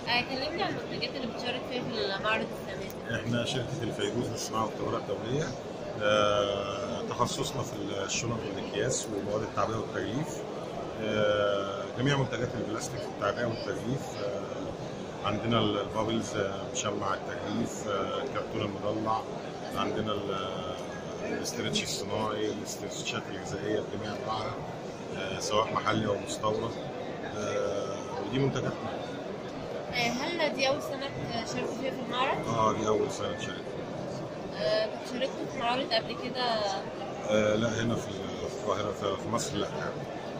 آه، كلمني عن المنتجات اللي بتشارك فيها في المعرض السنة دي احنا شركه الفيروز للصناعه والتجاره الدوليه آه، تخصصنا في الشنط والاكياس والمواد التعبئه والتغليف آه، جميع منتجات البلاستيك في التعبئه والتغليف آه، عندنا البابلز آه، مشمع التغليف آه، الكرتون المضلع عندنا ال- الاسترتش الصناعي الاسترتشات الغذائيه بجميع انواعها آه، سواء محلي او مستورد آه، ودي منتجاتنا آه، هل دي أول سنة شاركوا فيها في المعرض؟ اه دي اول سنه شركه آه، كنت شاركتوا في معارض قبل كده آه، لا هنا في القاهره في- في مصر لا يعني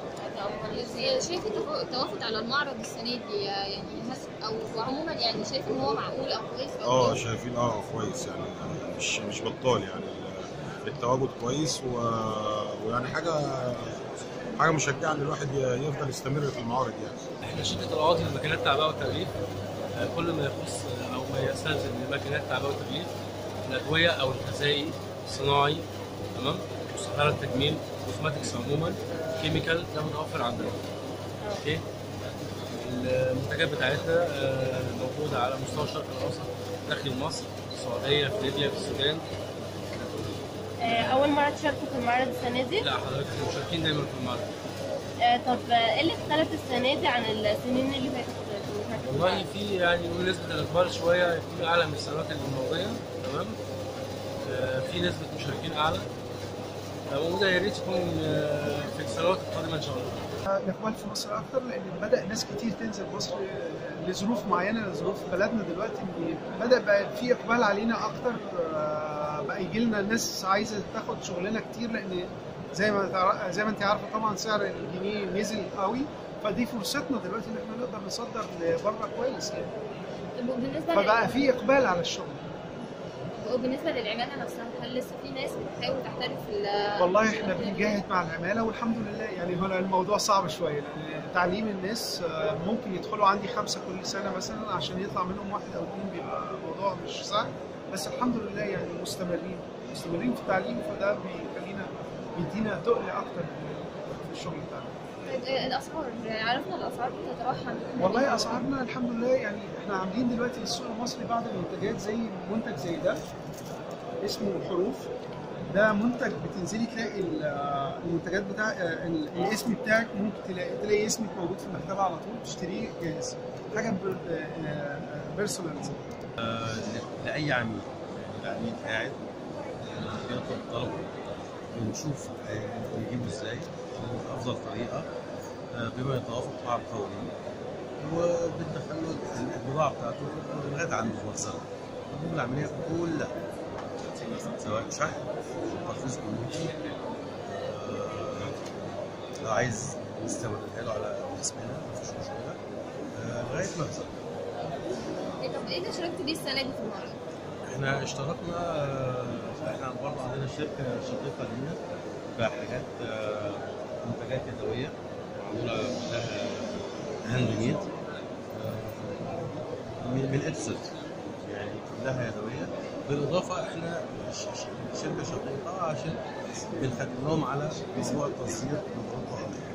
شايف التفا- التوافد على المعرض السنه دي يعني هس- او عموما يعني شايف ان هو معقول او كويس او اه كويس؟ شايفين اه كويس يعني مش مش بطال يعني التواجد كويس و... ويعني حاجه حاجه مشجعه ان الواحد ي- يفضل يستمر في المعارض يعني احنا شركه القواضي لماكينات التعبئه والتغليف آه، كل ما يخص آه، او ما يستلزم من ماكينات التعبئه والتغليف الادويه او الغذائي الصناعي تمام مستحضرات التجميل كوزماتكس عموما كيميكال ده متوفر عندنا اوكي المنتجات بتاعتنا آه، موجوده على مستوى الشرق الاوسط داخل مصر السعوديه في ليبيا في السودان آه، أول مرة تشاركوا في المعرض السنة دي؟ لا حضرتك احنا مشاركين دايما في المعرض آه، طب آه، إيه اللي اختلف السنة دي عن السنين اللي فاتت؟ في المعرض؟ والله في يعني نقول نسبة الإقبال شوية يكون أعلى من السنوات الماضية تمام آه، في نسبة مشاركين أعلى آه، وده يا ريت يكون آه، في السنوات القادمة إن شاء الله الاقبال في مصر اكتر لان بدا ناس كتير تنزل مصر لظروف معينه لظروف بلدنا دلوقتي إن بدا بقى في اقبال علينا اكتر آه، بقى يجي لنا ناس عايزه تاخد شغلنا كتير لان زي ما تع- زي ما انت عارفه طبعا سعر الجنيه نزل قوي فدي فرصتنا دلوقتي ان احنا نقدر نصدر لبره كويس يعني طب وبالنسبه فبقى لل- في اقبال على الشغل وبالنسبه للعماله نفسها هل لسه في ناس بتحاول تحترف في ال- والله احنا بنجاهد مع العماله والحمد لله يعني هنا الموضوع صعب شويه لان تعليم الناس آه، ممكن يدخلوا عندي خمسه كل سنه مثلا عشان يطلع منهم واحد او اثنين بيبقى الموضوع مش سهل بس الحمد لله يعني مستمرين مستمرين في التعليم فده بيخلينا بيدينا تقل اكتر في الشغل بتاعنا طيب، آه، الاسعار عرفنا الاسعار بتتراوح عن والله اسعارنا الحمد لله يعني احنا عاملين دلوقتي للسوق المصري بعض المنتجات زي منتج زي ده اسمه حروف ده منتج بتنزلي تلاقي ال- المنتجات بتاع ال- الاسم بتاعك ممكن تلاقي تلاقي اسمك موجود في المكتبه على طول تشتريه جاهز حاجه بيرسونال لاي عميل يعني العميل قاعد بيطلب طلبه بنشوف نجيبه ازاي بافضل طريقه آه، بما يتوافق مع القوانين وبندخل له البضاعه بتاعته لغايه عنده في مخزن بنقوم العمليه كلها سواء شحن ترخيص جمركي آه، لو عايز نستوردها له على اسمنا مفيش مشكله آه، لغايه مخزن طب ايه اللي شاركت بيه السنه دي في المعرض؟ احنا اشتركنا آه، احنا برضه عندنا شركه شقيقه لينا بحاجات آه، منتجات يدويه معموله كلها هاند ميد من من اتسد يعني كلها يدويه بالاضافه احنا ش- ش- شركه شقيقه عشان بنخدم لهم على موضوع التصدير من اوروبا